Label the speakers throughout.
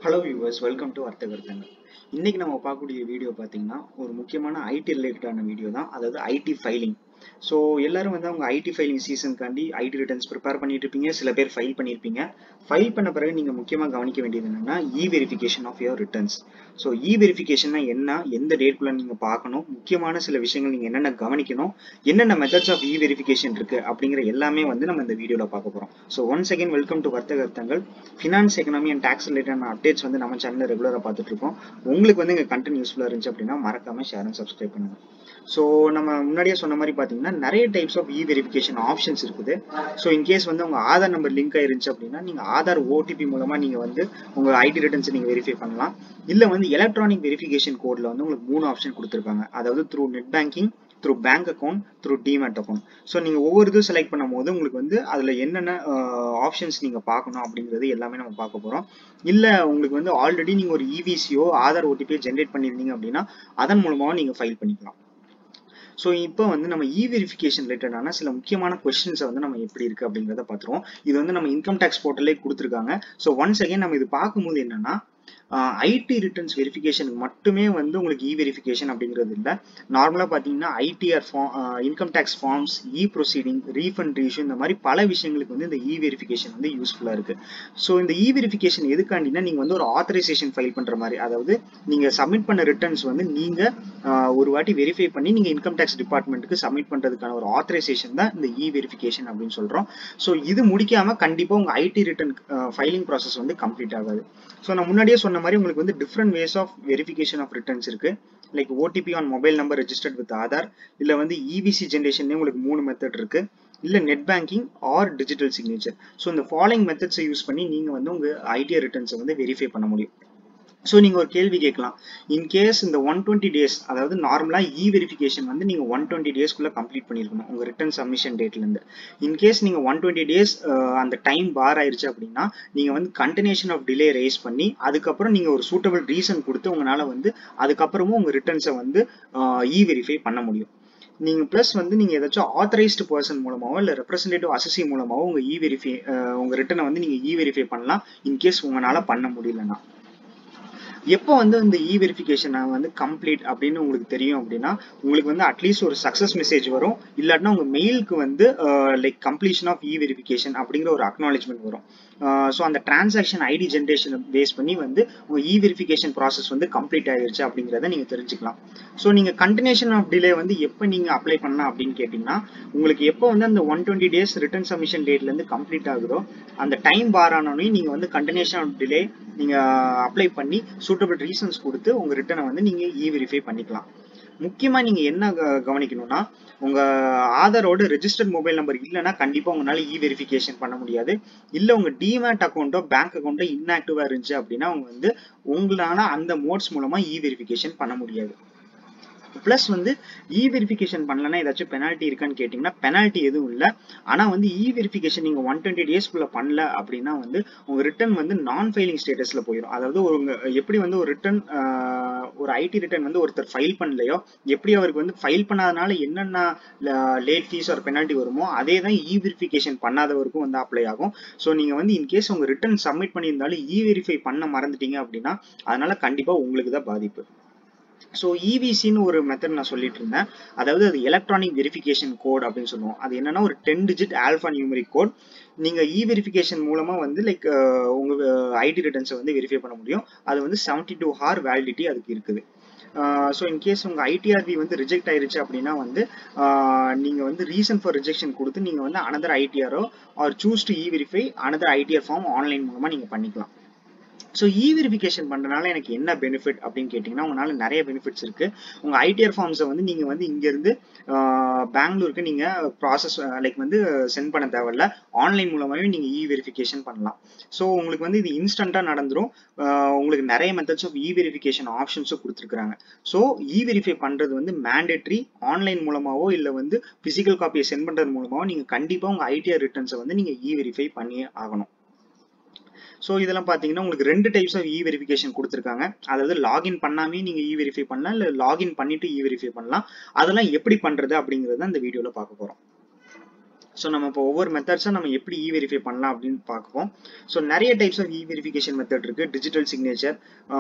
Speaker 1: Hello viewers welcome to வர்த்தக கருத்தங்கள் இன்னைக்கு நம்ம பார்க்கக்கூடிய வீடியோ பார்த்தீங்கன்னா ஒரு முக்கியமான ஐடி ரிலேட்டடான வீடியோ தான் அதாவது ஐடி ஃபைலிங் ஸோ எல்லாரும் வந்து அவங்க ஐடி ஃபைலிங் சீசனுக்காண்டி ஐடி ரிட்டர்ன்ஸ் ப்ரிப்பேர் பண்ணிட்டு இருப்பீங்க சில பேர் ஃபைல் பண்ணியிருப்பீங்க ஃபைல் பண்ண பிறகு நீங்கள் முக்கியமாக கவனிக்க வேண்டியது என்னன்னா e verification of your returns so e வெரிஃபிகேஷன்னா என்ன எந்த டேட்குள்ள நீங்கள் பார்க்கணும் முக்கியமான சில விஷயங்கள் நீங்கள் என்னென்ன கவனிக்கணும் என்னென்ன மெத்தட்ஸ் ஆஃப் இ வெரிஃபிகேஷன் இருக்கு அப்படிங்கிற எல்லாமே வந்து நம்ம இந்த வீடியோவில் பார்க்க போகிறோம் so once again welcome to வர்த்தக கருத்தங்கள் ஃபினான்ஸ் எக்கனாமி அண்ட் டேக்ஸ் ரிலேட்டடான அப்டேட்ஸ் வந்து நம்ம சேனலில் ரெகுலராக பார்த்துட்டு இருக்கோம் உங்களுக்கு வந்து இங்கே கண்டென்ட் யூஸ்ஃபுல்லாக இருந்துச்சு அப்படின்னா மறக்காம ஷேர் அண்ட் சப்ஸ்கிரைப் பண்ணுங்க ஸோ நம்ம முன்னாடியே சொன்ன மாதிரி பார்த்தீங்கன்னா நிறைய types of e verification options இருக்குது ஸோ இன்கேஸ் வந்து உங்கள் ஆதார் நம்பர் லிங்க் ஆயிருந்துச்சு அப்படின்னா நீங்கள் ஆதார் ஓடிபி மூலமாக நீங்கள் வந்து உங்கள் ஐடி ரிட்டர்ன்ஸை நீங்கள் வெரிஃபை பண்ணலாம் இல்லை வந்து எலக்ட்ரானிக் வெரிஃபிகேஷன் கோடில் வந்து உங்களுக்கு மூணு ஆப்ஷன் கொடுத்துருக்காங்க அதாவது through net banking through bank account through demat account so நீங்கள் ஒவ்வொரு இதுவும் செலக்ட் பண்ணும் போது உங்களுக்கு வந்து அதில் என்னென்ன ஆப்ஷன்ஸ் நீங்கள் பார்க்கணும் அப்படிங்கிறது எல்லாமே நம்ம பார்க்க போகிறோம் இல்லை உங்களுக்கு வந்து ஆல்ரெடி நீங்கள் ஒரு இவிசியோ ஆதார் ஓடிபியோ ஜென்ரேட் பண்ணியிருந்தீங்க அப்படின்னா அதன் மூலமாக நீங்கள் ஃபைல் பண்ணிக்கலாம் ஸோ இப்போ வந்து நம்ம இ வெரிஃபிகேஷன் ரிலேட்டடான சில முக்கியமான கொஸ்டின்ஸை வந்து நம்ம எப்படி இருக்கு அப்படிங்கிறத பார்த்துருவோம் இது வந்து நம்ம இன்கம் டேக்ஸ் போர்ட்டலே கொடுத்துருக்காங்க ஸோ ஒன்ஸ் அகைன் நம்ம இது பார்க்கும்போது என்னன்னா ஐடி ரிட்டர்ன்ஸ் வெரிஃபிகேஷனுக்கு மட்டுமே வந்து உங்களுக்கு இ வெரிஃபிகேஷன் அப்படிங்கிறது இல்லை நார்மலாக பார்த்தீங்கன்னா ITR form income tax forms e proceeding refund issue இந்த மாதிரி பல விஷயங்களுக்கு வந்து இந்த இ வெரிஃபிகேஷன் வந்து யூஸ்ஃபுல்லாக இருக்கு ஸோ இந்த இ வெரிஃபிகேஷன் எதுக்காண்டினா நீங்கள் வந்து ஒரு ஆத்தரைசேஷன் ஃபைல் பண்ணுற மாதிரி அதாவது நீங்கள் சப்மிட் பண்ண ரிட்டர்ன்ஸ் வந்து நீங்கள் ஒரு வாட்டி வெரிஃபை பண்ணி நீங்கள் இன்கம் டேக்ஸ் டிபார்ட்மெண்ட்டுக்கு சப்மிட் பண்ணுறதுக்கான ஒரு ஆத்தரைசேஷன் தான் இந்த இ வெரிஃபிகேஷன் அப்படின்னு சொல்கிறோம் ஸோ இது முடிக்காமல் கண்டிப்பாக உங்கள் ஐடி ரிட்டர்ன் ஃபைலிங் ப்ராசஸ் வந்து கம்ப்ளீட் ஆகாது ஸோ நான் முன்னாடியே சொன்ன மாதிரி உங்களுக்கு வந்து different ways of verification of returns இருக்கு like OTP on mobile number registered with Aadhaar இல்லை வந்து இவிசி ஜென்ரேஷன்லேயே உங்களுக்கு மூணு மெத்தட் இருக்கு இல்லை net banking or digital signature so இந்த ஃபாலோயிங் மெத்தட்ஸை யூஸ் பண்ணி நீங்கள் வந்து உங்கள் ஐடியா ரிட்டர்ன்ஸை வந்து வெரிஃபை பண்ண முடியும் ஸோ நீங்கள் ஒரு கேள்வி கேட்கலாம் இன்கேஸ் இந்த ஒன் டுவெண்ட்டி டேஸ் அதாவது நார்மலாக இ வெரிஃபிகேஷன் வந்து நீங்கள் ஒன் டுவெண்ட்டி டேஸ்க்குள்ளே கம்ப்ளீட் பண்ணியிருக்கணும் உங்கள் ரிட்டர்ன் சப்மிஷன் டேட்லேருந்து இன்கேஸ் நீங்கள் ஒன் டுவெண்ட்டி டேஸ் அந்த டைம் பார் ஆயிடுச்சு அப்படின்னா நீங்கள் வந்து கண்டினியூஷன் ஆஃப் டிலே ரேஸ் பண்ணி அதுக்கப்புறம் நீங்கள் ஒரு சூட்டபிள் ரீசன் கொடுத்து உங்களால் வந்து அதுக்கப்புறமும் உங்கள் ரிட்டர்ன்ஸை வந்து இ வெரிஃபை பண்ண முடியும் நீங்கள் ப்ளஸ் வந்து நீங்கள் ஏதாச்சும் ஆத்தரைஸ்டு பர்சன் மூலமாவோ இல்லை ரெப்ரஸன்டேட்டிவ் அசசி மூலமாவோ உங்கள் இ வெரிஃபை உங்கள் ரிட்டனை வந்து நீங்கள் இ வெரிஃபை பண்ணலாம் இன்கேஸ் உங்களால் பண்ண முடியலன்னா எப்போ வந்து இந்த இ வெரிஃபிகேஷன் வந்து கம்ப்ளீட் அப்படின்னு உங்களுக்கு தெரியும் அப்படின்னா உங்களுக்கு வந்து அட்லீஸ்ட் ஒரு சக்ஸஸ் மெசேஜ் வரும் இல்லாட்டினா உங்கள் மெயிலுக்கு வந்து like completion of e verification அப்படிங்கிற ஒரு அக்னாலேஜ்மெண்ட் வரும் ஸோ அந்த டிரான்சாக்ஷன் ஐடி ஜென்ரேஷனை பேஸ் பண்ணி வந்து உங்கள் இ வெரிஃபிகேஷன் ப்ராசஸ் வந்து கம்ப்ளீட் ஆகிருச்சு அப்படிங்கிறத நீங்கள் தெரிஞ்சுக்கலாம் ஸோ நீங்கள் கண்டினியூஷன் ஆஃப் டிலே வந்து எப்போ நீங்கள் அப்ளை பண்ணலாம் அப்படின்னு கேட்டிங்கன்னா உங்களுக்கு எப்போ வந்து அந்த one twenty days return submission டேட்லேருந்து கம்ப்ளீட் ஆகுதோ அந்த டைம் பார் ஆனோடனே நீங்கள் வந்து கண்டினியூஷன் ஆஃப் டிலே நீங்கள் அப்ளை பண்ணி சூட்டபிள் ரீசன்ஸ் கொடுத்து உங்கள் ரிட்டனை வந்து நீங்கள் இ வெரிஃபை பண்ணிக்கலாம் முக்கியமாக நீங்கள் என்ன கவனிக்கணும்னா உங்கள் ஆதாரோட ரெஜிஸ்டர்ட் மொபைல் நம்பர் இல்லைன்னா கண்டிப்பாக உங்களால் இ வெரிஃபிகேஷன் பண்ண முடியாது இல்லை உங்கள் டிமேட் அக்கௌண்ட்டோ பேங்க் அக்கௌண்ட்டோ இன்ஆக்டிவாக இருந்துச்சு அப்படின்னா அவங்க வந்து உங்களால் அந்த மோட்ஸ் மூலமாக இ வெரிஃபிகேஷன் பண்ண முடியாது ப்ளஸ் வந்து இ வெரிஃபிகேஷன் பண்ணலன்னா ஏதாச்சும் பெனால்ட்டி இருக்கான்னு கேட்டிங்கன்னா பெனால்ட்டி எதுவும் இல்லை ஆனால் வந்து இ வெரிஃபிகேஷன் நீங்கள் ஒன் டுவெண்ட்டி டேஸ்க்குள்ளே பண்ணல அப்படின்னா வந்து உங்கள் ரிட்டர்ன் வந்து நான் ஃபைலிங் ஸ்டேட்டஸில் போயிடும் அதாவது ஒரு எப்படி வந்து ஒரு ரிட்டர்ன் ஒரு ஐடி ரிட்டர்ன் வந்து ஒருத்தர் ஃபைல் பண்ணலையோ எப்படி அவருக்கு வந்து ஃபைல் பண்ணாதனால என்னென்ன லேட் ஃபீஸ் ஒரு பெனால்ட்டி வருமோ அதே தான் இ வெரிஃபிகேஷன் பண்ணாதவருக்கும் வந்து அப்ளை ஆகும் ஸோ நீங்கள் வந்து இன்கேஸ் உங்கள் ரிட்டர்ன் சப்மிட் பண்ணியிருந்தாலும் இ வெரிஃபை பண்ண மறந்துட்டீங்க அப்படின்னா அதனால கண்டிப்பாக உங்களுக்கு தான் பாதிப்பு ஸோ இவிசின்னு ஒரு மெத்தட் நான் சொல்லிட்டு இருந்தேன் அதாவது அது எலக்ட்ரானிக் வெரிஃபிகேஷன் கோட் அப்படின்னு சொல்லுவோம் அது என்னன்னா ஒரு ten digit alpha numeric code நீங்கள் இ வெரிஃபிகேஷன் மூலமாக வந்து லைக் உங்கள் ஐடி ரிட்டர்ன்ஸை வந்து வெரிஃபை பண்ண முடியும் அது வந்து செவன்டி டூ ஹார் வேலிடிட்டி அதுக்கு இருக்குது ஸோ இன்கேஸ் உங்கள் ஐடிஆர்பி வந்து ரிஜெக்ட் ஆயிருச்சு அப்படின்னா வந்து நீங்கள் வந்து ரீசன் ஃபார் ரிஜெக்ஷன் கொடுத்து நீங்கள் வந்து அனதர் ஐடிஆரோ or choose to e verify another ITR form online மூலமாக நீங்கள் பண்ணிக்கலாம் ஸோ இ வெரிஃபிகேஷன் பண்ணுறதுனால எனக்கு என்ன பெனிஃபிட் அப்படின்னு கேட்டிங்கன்னா உங்களால் நிறைய பெனிஃபிட்ஸ் இருக்குது உங்கள் ஐடிஆர் ஃபார்ம்ஸை வந்து நீங்கள் வந்து இங்கேருந்து பெங்களூருக்கு நீங்கள் ப்ராசஸ் லைக் வந்து சென்ட் பண்ண தேவையில்ல ஆன்லைன் மூலமாகவே நீங்கள் இ வெரிஃபிகேஷன் பண்ணலாம் ஸோ உங்களுக்கு வந்து இது இன்ஸ்டண்ட்டாக நடந்துடும் உங்களுக்கு நிறைய மெத்தட்ஸ் ஆஃப் இ வெரிஃபிகேஷன் ஆப்ஷன்ஸும் கொடுத்துருக்குறாங்க ஸோ இ வெரிஃபை பண்ணுறது வந்து மேண்டேட்ரி ஆன்லைன் மூலமாகவோ இல்லை வந்து ஃபிசிக்கல் காப்பியை சென்ட் பண்ணுறது மூலமாகவோ நீங்கள் கண்டிப்பாக உங்கள் ஐடிஆர் ரிட்டர்ன்ஸை வந்து நீங்கள் இ வெரிஃபை பண்ணியே ஆகணும் ஸோ இதெல்லாம் பார்த்தீங்கன்னா உங்களுக்கு ரெண்டு டைப்ஸ் ஆஃப் இ வெரிஃபிகேஷன் கொடுத்துருக்காங்க அதாவது லாகின் பண்ணாமே நீங்கள் இ வெரிஃபை பண்ணலாம் இல்லை லாகின் பண்ணிட்டு இ வெரிஃபை பண்ணலாம் அதெல்லாம் எப்படி பண்ணுறது அப்படிங்கிறத இந்த வீடியோவில் பார்க்க போகிறோம் ஸோ நம்ம இப்போ ஒவ்வொரு மெத்தட்ஸாக நம்ம எப்படி இ வெரிஃபை பண்ணலாம் அப்படின்னு பார்ப்போம் ஸோ நிறைய types of e verification method இருக்கு digital signature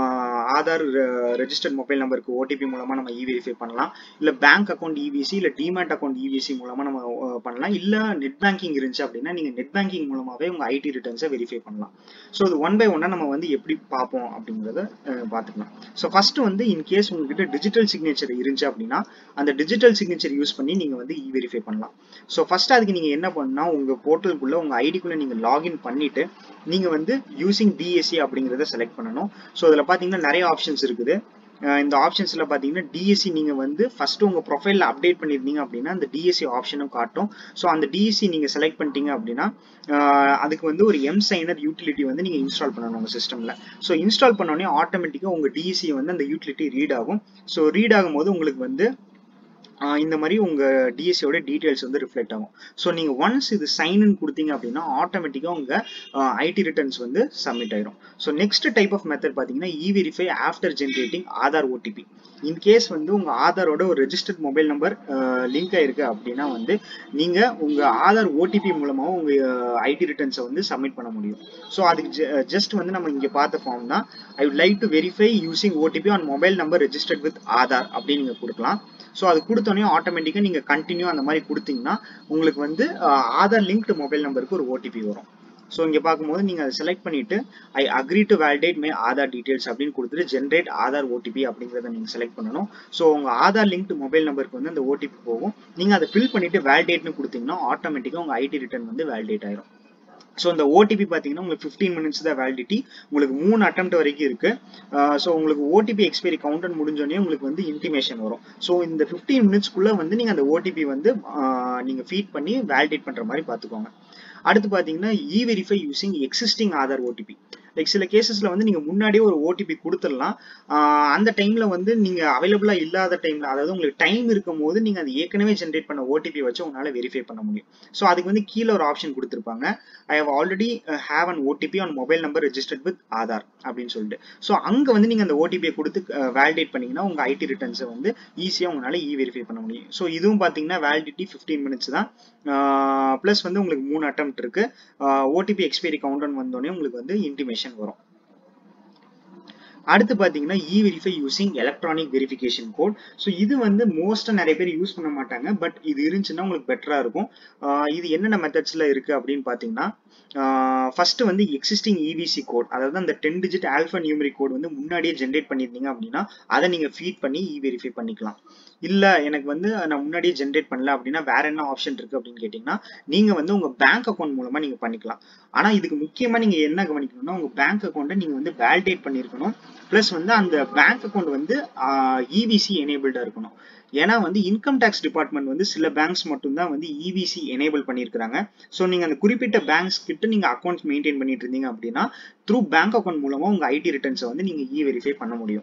Speaker 1: Aadhaar registered mobile நம்பருக்கு ஓடிபி மூலமாக நம்ம இ வெரிஃபை பண்ணலாம் இல்லை பேங்க் அக்கௌண்ட் இவிசி இல்லை டிமேட் அக்கௌண்ட் இவிசி மூலமாக நம்ம பண்ணலாம் இல்லை நெட் பேங்கிங் இருந்துச்சு அப்படின்னா நீங்கள் நெட் பேங்கிங் மூலமாகவே உங்கள் ஐடி ரிட்டர்ன்ஸை வெரிஃபை பண்ணலாம் ஸோ இது ஒன் பை ஒன்னாக நம்ம வந்து எப்படி பார்ப்போம் அப்படிங்கிறத பார்த்துக்கலாம் ஸோ ஃபர்ஸ்ட் வந்து இன் கேஸ் உங்ககிட்ட டிஜிட்டல் சிக்னேச்சர் இருந்துச்சு அப்படின்னா அந்த டிஜிட்டல் சிக்னேச்சர் யூஸ் பண்ணி நீங்கள் வந்து இ வெரிஃபை பண்ணலாம் ஸோ ஃபர்ஸ்ட் அதுக்கு நீங்கள் என்ன பண்ணா உங்கள் போர்ட்டலுக்குள்ளே உங்கள் ஐடிக்குள்ளே நீங்கள் லாகின் பண்ணிட்டு நீங்கள் வந்து யூசிங் டிஎஸ்சி அப்படிங்கிறத செலக்ட் பண்ணணும் ஸோ அதில் பார்த்தீங்கன்னா நிறைய ஆப்ஷன்ஸ் இருக்குது இந்த ஆப்ஷன்ஸில் பார்த்தீங்கன்னா டிஎஸ்சி நீங்கள் வந்து ஃபஸ்ட்டு உங்கள் ப்ரொஃபைலில் அப்டேட் பண்ணியிருந்தீங்க அப்படின்னா அந்த டிஎஸ்சி ஆப்ஷனும் காட்டும் ஸோ அந்த டிஎஸ்சி நீங்கள் செலக்ட் பண்ணிட்டீங்க அப்படின்னா அதுக்கு வந்து ஒரு எம் சைனர் யூட்டிலிட்டி வந்து நீங்கள் இன்ஸ்டால் பண்ணணும் உங்கள் சிஸ்டமில் ஸோ இன்ஸ்டால் பண்ணோடனே ஆட்டோமேட்டிக்காக உங்கள் டிஎஸ்சி வந்து அந்த யூட்டிலிட்டி ரீட் ஆகும் ஸோ ரீட் ஆகும்போது உங்களுக்கு வந்து இந்த மாதிரி உங்கள் டிஎஸ்சியோட டீட்டெயில்ஸ் வந்து ரிஃப்ளெக்ட் ஆகும் ஸோ நீங்கள் ஒன்ஸ் இது சைன் கொடுத்தீங்க அப்படின்னா ஆட்டோமேட்டிக்காக உங்கள் ஐடி ரிட்டர்ன்ஸ் வந்து சப்மிட் ஆயிரும் so next type of method பார்த்தீங்கன்னா e verify after generating Aadhaar OTP in case வந்து உங்கள் ஆதாரோட ஒரு ரெஜிஸ்டர்ட் மொபைல் நம்பர் லிங்க் ஆயிருக்கு அப்படின்னா வந்து நீங்கள் உங்கள் ஆதார் ஓடிபி மூலமாக உங்கள் ஐடி ரிட்டர்ன்ஸை வந்து சப்மிட் பண்ண முடியும் ஸோ அதுக்கு ஜஸ்ட் வந்து நம்ம இங்கே பார்த்த ஃபார்ம் தான் I would like to verify using OTP on mobile number registered with Aadhaar அப்படின்னு நீங்கள் கொடுக்கலாம் ஸோ அது கொடுத்தோன்னே ஆட்டோமேட்டிக்காக நீங்கள் கண்டினியூ அந்த மாதிரி கொடுத்தீங்கன்னா உங்களுக்கு வந்து ஆதார் லிங்க்டு மொபைல் நம்பருக்கு ஒரு ஓடிபி வரும் ஸோ இங்கே பார்க்கும்போது நீங்கள் அதை செலக்ட் பண்ணிட்டு I agree to validate my Aadhaar details அப்படின்னு கொடுத்துட்டு ஜென்ரேட் ஆதார் ஓடிபி அப்படிங்கிறத நீங்கள் செலக்ட் பண்ணணும் ஸோ உங்கள் ஆதார் லிங்க்டு மொபைல் நம்பருக்கு வந்து அந்த ஓடிபி போகும் நீங்கள் அதை ஃபில் பண்ணிட்டு வேலிடேட்னு கொடுத்தீங்கன்னா ஆட்டோமேட்டிக்காக உங்கள் ஐடி ரிட்டர்ன் வந்து வேலிடேட் ஆயிரும் ஸோ இந்த ஓடிபி பார்த்தீங்கன்னா உங்களுக்கு ஃபிஃப்டீன் மினிட்ஸ் தான் வேலிடிட்டி உங்களுக்கு மூணு அட்டம் வரைக்கும் இருக்கு ஸோ உங்களுக்கு ஓடிபி எக்ஸ்பைரி கவுண்டர் முடிஞ்சோடனே உங்களுக்கு வந்து இன்டிமேஷன் வரும் ஸோ இந்த ஃபிஃப்டீன் மினிட்ஸ்க்குள்ள வந்து நீங்கள் அந்த ஓடிபி வந்து நீங்கள் ஃபீட் பண்ணி வேலிடேட் பண்ணுற மாதிரி பார்த்துக்கோங்க அடுத்து பார்த்தீங்கன்னா e verify using existing Aadhaar OTP like சில கேசஸ்ல வந்து நீங்க முன்னாடியே ஒரு ஓடிபி கொடுத்துடலாம் அந்த டைம்ல வந்து நீங்க அவைலபிளா இல்லாத டைம்ல அதாவது உங்களுக்கு டைம் இருக்கும் போது நீங்க அது ஏற்கனவே ஜென்ரேட் பண்ண ஓடிபி வச்சு உங்களால வெரிஃபை பண்ண முடியும் ஸோ அதுக்கு வந்து கீழே ஒரு ஆப்ஷன் கொடுத்துருப்பாங்க I have already have an OTP on mobile number registered with Aadhaar அப்படின்னு சொல்லிட்டு ஸோ அங்க வந்து நீங்க அந்த ஓடிபியை கொடுத்து வேலிடேட் பண்ணீங்கன்னா உங்க ஐடி ரிட்டர்ன்ஸை வந்து ஈஸியா உங்களால இ வெரிஃபை பண்ண முடியும் ஸோ இதுவும் பாத்தீங்கன்னா வேலிடிட்டி ஃபிஃப்டீன் மினிட்ஸ் தான் பிளஸ் வந்து உங்களுக்கு மூணு அட்டம் இருக்கு ஓடிபி எக்ஸ்பைரி கவுண்டன் வந்தோடனே உங்களுக்கு வந்து இன்டிமேஷன் வரும் அடுத்து பார்த்தீங்கன்னா e verify using electronic verification code so இது வந்து மோஸ்ட்டாக நிறைய பேர் யூஸ் பண்ண மாட்டாங்க பட் இது இருந்துச்சுன்னா உங்களுக்கு பெட்டராக இருக்கும் இது என்னென்ன மெத்தட்ஸில் இருக்குது அப்படின்னு பார்த்தீங்கன்னா ஃபர்ஸ்ட் வந்து எக்ஸிஸ்டிங் இவிசி கோட் அதாவது அந்த ten digit alpha numeric code வந்து முன்னாடியே ஜென்ரேட் பண்ணியிருந்தீங்க அப்படின்னா அதை நீங்கள் ஃபீட் பண்ணி இ வெரிஃபை பண்ணிக்கலாம் இல்லை எனக்கு வந்து நான் முன்னாடியே ஜென்ரேட் பண்ணல அப்படின்னா வேற என்ன ஆப்ஷன் இருக்கு அப்படின்னு கேட்டிங்கன்னா நீங்கள் வந்து உங்கள் பேங்க் அக்கௌண்ட் மூலமாக நீங்கள் பண்ணிக்கலாம் ஆனால் இதுக்கு முக்கியமாக நீங்கள் என்ன கவனிக்கணும்னா உங்கள் பேங்க் அக்கௌண்ட்டை நீங்கள் வந்து வேலிடேட் பண்ணியிருக்கணும் ப்ளஸ் வந்து அந்த பேங்க் அக்கௌண்ட் வந்து இவிசி எனேபிள்டாக இருக்கணும் ஏன்னா வந்து இன்கம் டேக்ஸ் டிபார்ட்மெண்ட் வந்து சில பேங்க்ஸ் மட்டும்தான் வந்து இவிசி எனேபிள் பண்ணியிருக்காங்க ஸோ நீங்கள் அந்த குறிப்பிட்ட பேங்க்ஸ் கிட்ட நீங்கள் அக்கௌண்ட்ஸ் மெயின்டைன் பண்ணிட்டு இருந்தீங்க அப்படின்னா த்ரூ பேங்க் அக்கௌண்ட் மூலமாக உங்கள் ஐடி ரிட்டர்ன்ஸை வந்து நீங்கள் இ வெரிஃபை பண்ண முடியும்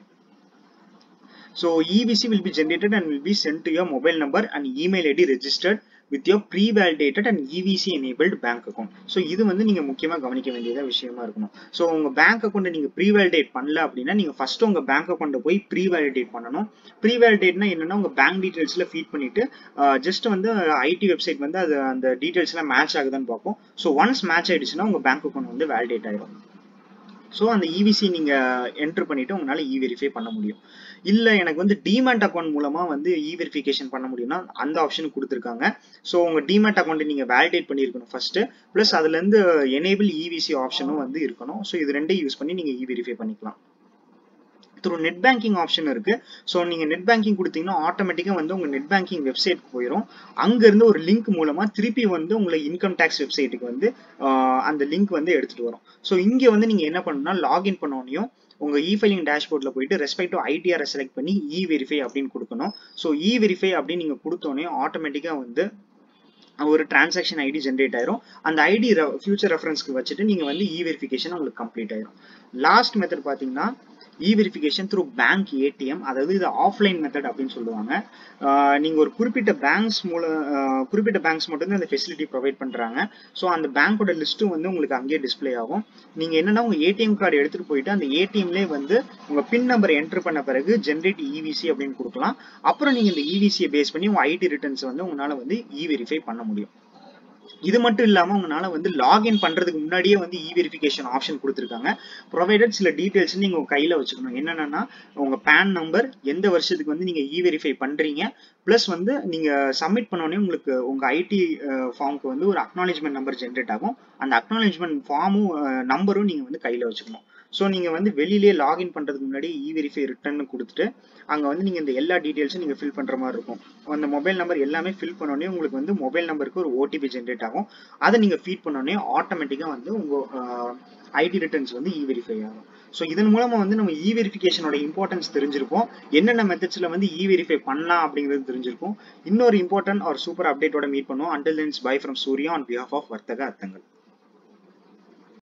Speaker 1: So EVC will be generated and will be sent to your mobile number and email ID registered with your pre-validated and EVC enabled bank account. So இது வந்து நீங்க முக்கியமா கவனிக்க வேண்டியதா விஷயமா இருக்கணும் ஸோ உங்க பேங்க் அக்கௌண்ட் நீங்க ப்ரீ வேலிடேட் பண்ணல அப்படின்னா நீங்க ஃபர்ஸ்ட் உங்க பேங்க் அக்கௌண்ட்டை போய் ப்ரீ வேலிடேட் பண்ணணும் ப்ரீ வேலிடேட்னா என்னன்னா உங்க பேங்க் டீடைல்ஸ்ல ஃபீட் பண்ணிட்டு ஜஸ்ட் வந்து ஐடி வெப்சைட் வந்து அது அந்த டீடைல்ஸ் எல்லாம் மேட்ச் ஆகுதான்னு பார்ப்போம் ஸோ ஒன்ஸ் மேட்ச் ஆயிடுச்சுன்னா உங்க பேங்க் அக்கௌண்ட் வந்து வேலிடேட் ஆயிடும் ஸோ அந்த இவிசி நீங்கள் என்ட்ரு பண்ணிவிட்டு உங்களால் இ வெரிஃபை பண்ண முடியும் இல்லை எனக்கு வந்து டிமேட் அக்கௌண்ட் மூலமாக வந்து இ வெரிஃபிகேஷன் பண்ண முடியும்னா அந்த ஆப்ஷன் கொடுத்துருக்காங்க ஸோ உங்கள் டிமேட் அக்கௌண்ட்டை நீங்கள் வேலிடேட் பண்ணியிருக்கணும் ஃபர்ஸ்ட்டு ப்ளஸ் அதுலேருந்து எனேபிள் இவிசி ஆப்ஷனும் வந்து இருக்கணும் ஸோ இது ரெண்டையும் யூஸ் பண்ணி நீங்கள் இ வெரிஃபை பண்ணிக்கலாம் த்ரூ நெட் பேங்கிங் ஆப்ஷன் இருக்கு ஸோ நீங்க நெட் பேங்கிங் கொடுத்தீங்கன்னா ஆட்டோமேட்டிக்கா வந்து உங்க நெட் பேங்கிங் வெப்சைட் போயிடும் அங்க இருந்து ஒரு லிங்க் மூலமா திருப்பி வந்து உங்களை இன்கம் டேக்ஸ் வெப்சைட்டுக்கு வந்து அந்த லிங்க் வந்து எடுத்துட்டு வரும் ஸோ இங்க வந்து நீங்க என்ன பண்ணணும்னா லாகின் பண்ணோனையும் உங்க இ ஃபைலிங் டேஷ்போர்ட்ல போயிட்டு ரெஸ்பெக்ட் ஐடிஆர் செலக்ட் பண்ணி இ வெரிஃபை அப்படின்னு கொடுக்கணும் ஸோ இ வெரிஃபை அப்படின்னு நீங்க கொடுத்தோன்னே ஆட்டோமேட்டிக்கா வந்து ஒரு டிரான்சாக்ஷன் ஐடி ஜென்ரேட் ஆயிரும் அந்த ஐடி ஃபியூச்சர் ரெஃபரன்ஸ்க்கு வச்சுட்டு நீங்க வந்து இ வெரிஃபிகேஷன் உங்களுக்கு கம்ப்ளீட் ஆயிரும் லாஸ்ட் மெத்தட் பாத்தீங்கன்னா e verification through bank ATM அதாவது இது ஆஃப்லைன் மெத்தட் அப்படின்னு சொல்லுவாங்க நீங்கள் ஒரு குறிப்பிட்ட பேங்க்ஸ் மூலம் குறிப்பிட்ட பேங்க்ஸ் மட்டும்தான் இந்த ஃபெசிலிட்டி ப்ரொவைட் பண்ணுறாங்க ஸோ அந்த பேங்க்கோட லிஸ்ட்டும் வந்து உங்களுக்கு அங்கேயே டிஸ்பிளே ஆகும் நீங்கள் என்னன்னா உங்கள் ஏடிஎம் கார்டு எடுத்துகிட்டு போயிட்டு அந்த ஏடிஎம்லேயே வந்து உங்கள் பின் நம்பர் என்டர் பண்ண பிறகு ஜென்ரேட் இவிசி அப்படின்னு கொடுக்கலாம் அப்புறம் நீங்கள் இந்த இவிசியை பேஸ் பண்ணி உங்கள் ஐடி ரிட்டர்ன்ஸ் வந்து உங்களால் வந்து இ வெரிஃபை பண்ண முடியும் இது மட்டும் இல்லாம உங்களால வந்து லாகின் பண்றதுக்கு முன்னாடியே வந்து இ வெரிஃபிகேஷன் ஆப்ஷன் கொடுத்துருக்காங்க ப்ரொவைடட் சில டீடைல்ஸ் நீங்க உங்க கையில வச்சுக்கணும் என்னென்னா உங்க பேன் நம்பர் எந்த வருஷத்துக்கு வந்து நீங்க இ வெரிஃபை பண்றீங்க ப்ளஸ் வந்து நீங்க சப்மிட் பண்ணோடனே உங்களுக்கு உங்க ஐடி ஃபார்முக்கு வந்து ஒரு அக்னாலேஜ்மெண்ட் நம்பர் ஜென்ரேட் ஆகும் அந்த அக்னாலேஜ்மெண்ட் ஃபார்மும் நம்பரும் நீங்க வந்து கையில வச்சுக்கணும் ஸோ நீங்கள் வந்து வெளியிலே லாகின் பண்ணுறதுக்கு முன்னாடி இ வெரிஃபை ரிட்டர்ன் கொடுத்துட்டு அங்கே வந்து நீங்கள் இந்த எல்லா டீட்டெயில்ஸும் நீங்கள் ஃபில் பண்ணுற மாதிரி இருக்கும் அந்த மொபைல் நம்பர் எல்லாமே ஃபில் பண்ணோடனே உங்களுக்கு வந்து மொபைல் நம்பருக்கு ஒரு ஓடிபி ஜென்ரேட் ஆகும் அதை நீங்கள் ஃபீட் பண்ணோடனே ஆட்டோமேட்டிக்காக வந்து உங்கள் ஐடி ரிட்டர்ன்ஸ் வந்து இ வெரிஃபை ஆகும் ஸோ இதன் மூலமாக வந்து நம்ம இ வெரிஃபிகேஷனோட இம்பார்ட்டன்ஸ் தெரிஞ்சிருப்போம் என்னென்ன மெத்தட்ஸில் வந்து இ வெரிஃபை பண்ணலாம் அப்படிங்கிறது தெரிஞ்சிருக்கும் இன்னொரு இம்பார்ட்டன்ட் ஒரு சூப்பர் அப்டேட்டோட மீட் பண்ணுவோம் until thens bye from Surya on behalf of வர்த்தக அர்த்தங்கள்